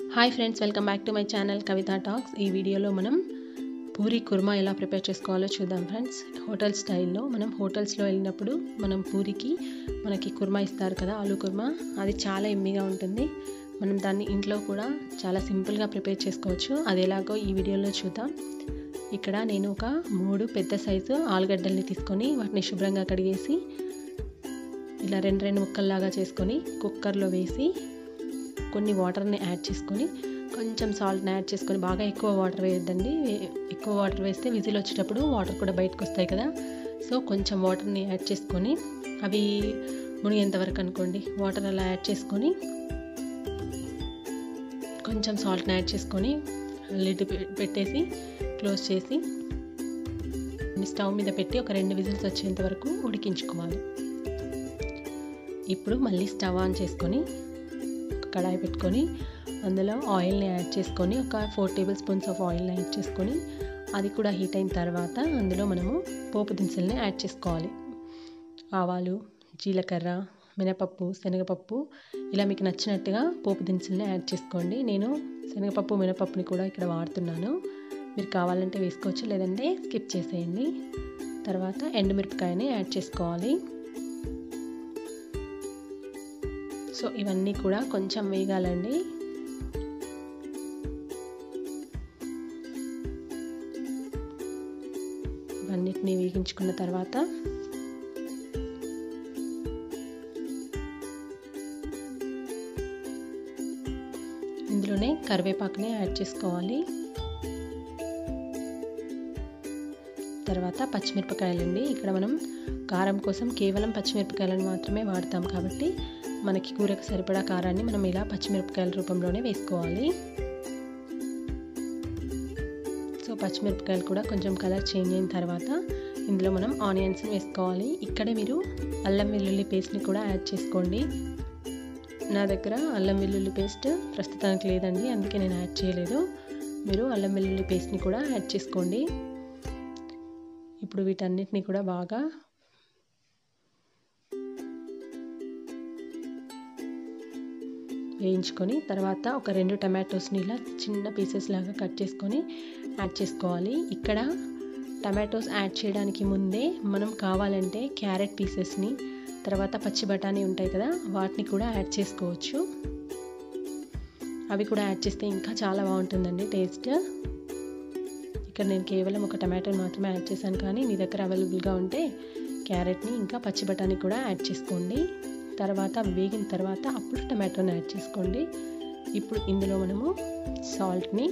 Hi friends welcome back to my channel Kavitha talks ఈ వీడియోలో మనం పూరి కుర్మా ఎలా ప్రిపేర్ చేసుకోవాలో చూద్దాం ఫ్రెండ్స్ హోటల్ స్టైల్లో మనం హోటల్స్లో వెళ్ళినప్పుడు మనం పూరికి మనకి కుర్మా ఇస్తారు కదా ఆలూ కుర్మా అది చాలా ఎమ్మిగా ఉంటుంది మనం దాన్ని ఇంట్లో కూడా చాలా సింపుల్గా ప్రిపేర్ చేసుకోవచ్చు అది ఎలాగో ఈ వీడియోలో చూద్దాం ఇక్కడ నేను ఒక మూడు పెద్ద సైజు ఆలుగడ్డల్ని తీసుకొని వాటిని శుభ్రంగా కడిగేసి ఇలా రెండు రెండు ముక్కల్లాగా చేసుకొని కుక్కర్లో వేసి కొన్ని వాటర్ని యాడ్ చేసుకొని కొంచెం సాల్ట్ని యాడ్ చేసుకొని బాగా ఎక్కువ వాటర్ వేయొద్దండి ఎక్కువ వాటర్ వేస్తే విజిల్ వచ్చేటప్పుడు వాటర్ కూడా బయటకు వస్తాయి కదా సో కొంచెం వాటర్ని యాడ్ చేసుకొని అవి మునిగేంత వరకు అనుకోండి వాటర్ అలా యాడ్ చేసుకొని కొంచెం సాల్ట్ని యాడ్ చేసుకొని లిడ్ పెట్టేసి క్లోజ్ చేసి స్టవ్ మీద పెట్టి ఒక రెండు విజిల్స్ వచ్చేంత వరకు ఉడికించుకోవాలి ఇప్పుడు మళ్ళీ స్టవ్ ఆన్ చేసుకొని కడాయి పెట్టుకొని అందులో ఆయిల్ని యాడ్ చేసుకొని ఒక ఫోర్ టేబుల్ స్పూన్స్ ఆఫ్ ఆయిల్ని యాడ్ చేసుకొని అది కూడా హీట్ అయిన తర్వాత అందులో మనము పోపు దినుసుల్ని యాడ్ చేసుకోవాలి ఆవాలు జీలకర్ర మినపప్పు శనగపప్పు ఇలా మీకు నచ్చినట్టుగా పోపు దినుసుల్ని యాడ్ చేసుకోండి నేను శనగపప్పు మినపప్పుని కూడా ఇక్కడ వాడుతున్నాను మీరు కావాలంటే వేసుకోవచ్చు లేదంటే స్కిప్ చేసేయండి తర్వాత ఎండుమిరపకాయని యాడ్ చేసుకోవాలి సో ఇవన్నీ కూడా కొంచెం వేగాలండి ఇవన్నిటిని వేగించుకున్న తర్వాత ఇందులోనే కరివేపాకుని యాడ్ చేసుకోవాలి తర్వాత పచ్చిమిరపకాయలండి ఇక్కడ మనం కారం కోసం కేవలం పచ్చిమిరపకాయలను మాత్రమే వాడతాం కాబట్టి మనకి కూరకు సరిపడా కారాన్ని మనం ఇలా పచ్చిమిరపకాయల రూపంలోనే వేసుకోవాలి సో పచ్చిమిరపకాయలు కూడా కొంచెం కలర్ చేంజ్ అయిన తర్వాత ఇందులో మనం ఆనియన్స్ వేసుకోవాలి ఇక్కడ మీరు అల్లం వెల్లుల్లి పేస్ట్ని కూడా యాడ్ చేసుకోండి నా దగ్గర అల్లం వెల్లుల్లి పేస్ట్ ప్రస్తుతానికి లేదండి అందుకే నేను యాడ్ చేయలేదు మీరు అల్లం వెల్లుల్లి పేస్ట్ని కూడా యాడ్ చేసుకోండి ఇప్పుడు వీటన్నిటిని కూడా బాగా వేయించుకొని తర్వాత ఒక రెండు టమాటోస్ని ఇలా చిన్న పీసెస్ లాగా కట్ చేసుకొని యాడ్ చేసుకోవాలి ఇక్కడ టమాటోస్ యాడ్ చేయడానికి ముందే మనం కావాలంటే క్యారెట్ పీసెస్ని తర్వాత పచ్చి బఠానీ ఉంటాయి కదా వాటిని కూడా యాడ్ చేసుకోవచ్చు అవి కూడా యాడ్ చేస్తే ఇంకా చాలా బాగుంటుందండి టేస్ట్ ఇక్కడ నేను కేవలం ఒక టమాటోని మాత్రమే యాడ్ చేశాను కానీ మీ దగ్గర అవైలబుల్గా ఉంటే క్యారెట్ని ఇంకా పచ్చి బఠానీ కూడా యాడ్ చేసుకోండి తర్వాత వేగిన తర్వాత అప్పుడు టమాటోని యాడ్ చేసుకోండి ఇప్పుడు ఇందులో మనము సాల్ట్ని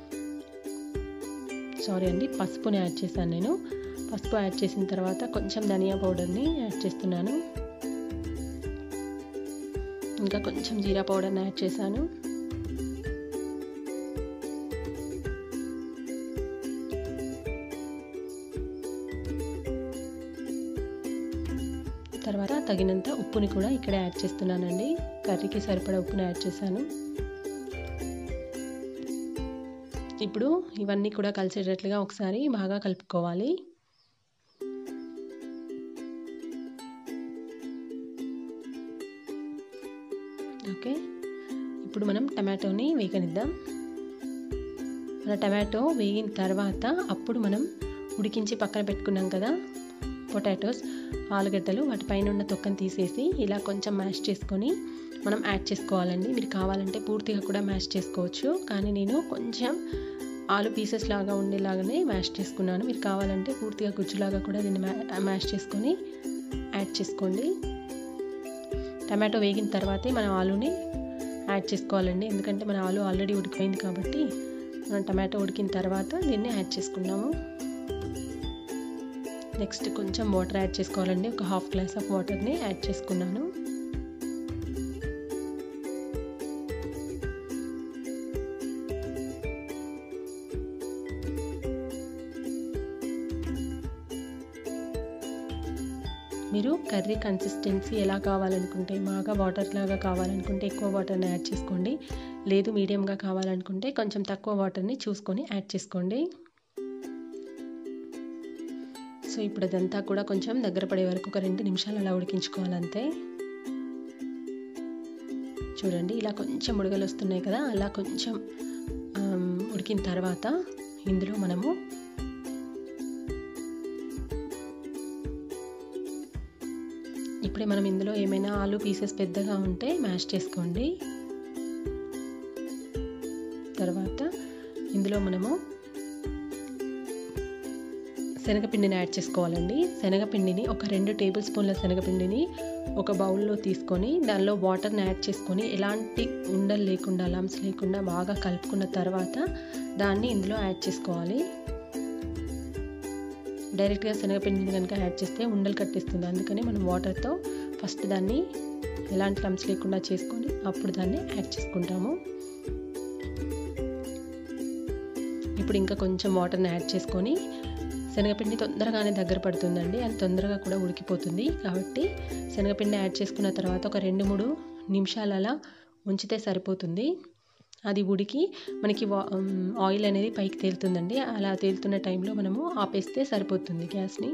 సారీ అండి పసుపుని యాడ్ చేశాను నేను పసుపు యాడ్ చేసిన తర్వాత కొంచెం ధనియా పౌడర్ని యాడ్ చేస్తున్నాను ఇంకా కొంచెం జీరా పౌడర్ని యాడ్ చేశాను తర్వాత తగినంత ఉప్పుని కూడా ఇక్కడ యాడ్ చేస్తున్నానండి కర్రీకి సరిపడా ఉప్పుని యాడ్ చేశాను ఇప్పుడు ఇవన్నీ కూడా కలిసేటట్లుగా ఒకసారి బాగా కలుపుకోవాలి ఓకే ఇప్పుడు మనం టమాటోని వేగనిద్దాం మన టమాటో వేగిన తర్వాత అప్పుడు మనం ఉడికించి పక్కన పెట్టుకున్నాం కదా పొటాటోస్ ఆలుగడ్డలు వాటిపైన ఉన్న తొక్కను తీసేసి ఇలా కొంచెం మ్యాష్ చేసుకొని మనం యాడ్ చేసుకోవాలండి మీరు కావాలంటే పూర్తిగా కూడా మ్యాష్ చేసుకోవచ్చు కానీ నేను కొంచెం ఆలు పీసెస్ లాగా ఉండేలాగానే మ్యాష్ చేసుకున్నాను మీరు కావాలంటే పూర్తిగా గుజ్జులాగా కూడా దీన్ని మ్యాష్ చేసుకొని యాడ్ చేసుకోండి టమాటో వేగిన తర్వాతే మనం ఆలుని యాడ్ చేసుకోవాలండి ఎందుకంటే మన ఆలు ఆల్రెడీ ఉడికిపోయింది కాబట్టి మనం టమాటో ఉడికిన తర్వాత దీన్ని యాడ్ చేసుకున్నాము నెక్స్ట్ కొంచెం వాటర్ యాడ్ చేసుకోవాలండి ఒక హాఫ్ గ్లాస్ ఆఫ్ వాటర్ని యాడ్ చేసుకున్నాను మీరు కర్రీ కన్సిస్టెన్సీ ఎలా కావాలనుకుంటే బాగా వాటర్ లాగా కావాలనుకుంటే ఎక్కువ వాటర్ని యాడ్ చేసుకోండి లేదు మీడియంగా కావాలనుకుంటే కొంచెం తక్కువ వాటర్ని చూసుకొని యాడ్ చేసుకోండి సో ఇప్పుడు అదంతా కూడా కొంచెం దగ్గర పడే వరకు ఒక రెండు నిమిషాలు అలా ఉడికించుకోవాలంతే చూడండి ఇలా కొంచెం ఉడగలు వస్తున్నాయి కదా అలా కొంచెం ఉడికిన తర్వాత ఇందులో మనము ఇప్పుడే మనం ఇందులో ఏమైనా ఆలు పీసెస్ పెద్దగా ఉంటే మ్యాష్ చేసుకోండి తర్వాత ఇందులో మనము శనగపిండిని యాడ్ చేసుకోవాలండి శనగపిండిని ఒక రెండు టేబుల్ స్పూన్ల శనగపిండిని ఒక బౌల్లో తీసుకొని దానిలో వాటర్ని యాడ్ చేసుకొని ఎలాంటి ఉండలు లేకుండా లమ్స్ లేకుండా బాగా కలుపుకున్న తర్వాత దాన్ని ఇందులో యాడ్ చేసుకోవాలి డైరెక్ట్గా శనగపిండిని కనుక యాడ్ చేస్తే ఉండలు కట్టేస్తుంది అందుకని మనం వాటర్తో ఫస్ట్ దాన్ని ఎలాంటి లమ్స్ లేకుండా చేసుకొని అప్పుడు దాన్ని యాడ్ చేసుకుంటాము ఇప్పుడు ఇంకా కొంచెం వాటర్ని యాడ్ చేసుకొని శనగపిండి తొందరగానే దగ్గర పడుతుందండి అది తొందరగా కూడా ఉడికిపోతుంది కాబట్టి శనగపిండి యాడ్ చేసుకున్న తర్వాత ఒక రెండు మూడు నిమిషాలు అలా ఉంచితే సరిపోతుంది అది ఉడికి మనకి ఆయిల్ అనేది పైకి తేలుతుందండి అలా తేలుతున్న టైంలో మనము ఆపేస్తే సరిపోతుంది గ్యాస్ని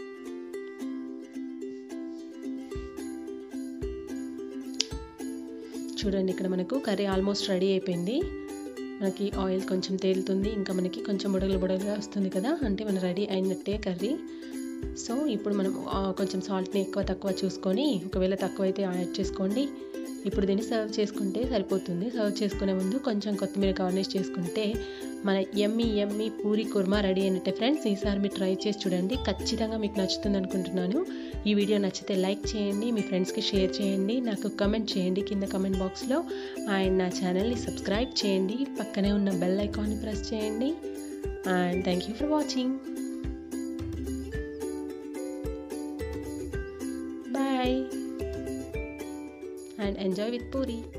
చూడండి ఇక్కడ మనకు కర్రీ ఆల్మోస్ట్ రెడీ అయిపోయింది మనకి ఆయిల్ కొంచెం తేలుతుంది ఇంకా మనకి కొంచెం బుడగలు బుడగలుగా వస్తుంది కదా అంటే మన రెడీ అయినట్టే కర్రీ సో ఇప్పుడు మనం కొంచెం సాల్ట్ని ఎక్కువ తక్కువ చూసుకొని ఒకవేళ తక్కువ అయితే యాడ్ చేసుకోండి ఇప్పుడు దీన్ని సర్వ్ చేసుకుంటే సరిపోతుంది సర్వ్ చేసుకునే ముందు కొంచెం కొత్తిమీర గార్నిష్ చేసుకుంటే మన ఎమ్మి ఎమ్మి పూరి కుర్మా రెడీ అయినట్టే ఫ్రెండ్స్ ఈసారి మీరు ట్రై చేసి చూడండి ఖచ్చితంగా మీకు నచ్చుతుంది అనుకుంటున్నాను ఈ వీడియో నచ్చితే లైక్ చేయండి మీ ఫ్రెండ్స్కి షేర్ చేయండి నాకు కమెంట్ చేయండి కింద కమెంట్ బాక్స్లో అండ్ నా ఛానల్ని సబ్స్క్రైబ్ చేయండి పక్కనే ఉన్న బెల్ ఐకాన్ని ప్రెస్ చేయండి and thank you for watching bye and enjoy with puri.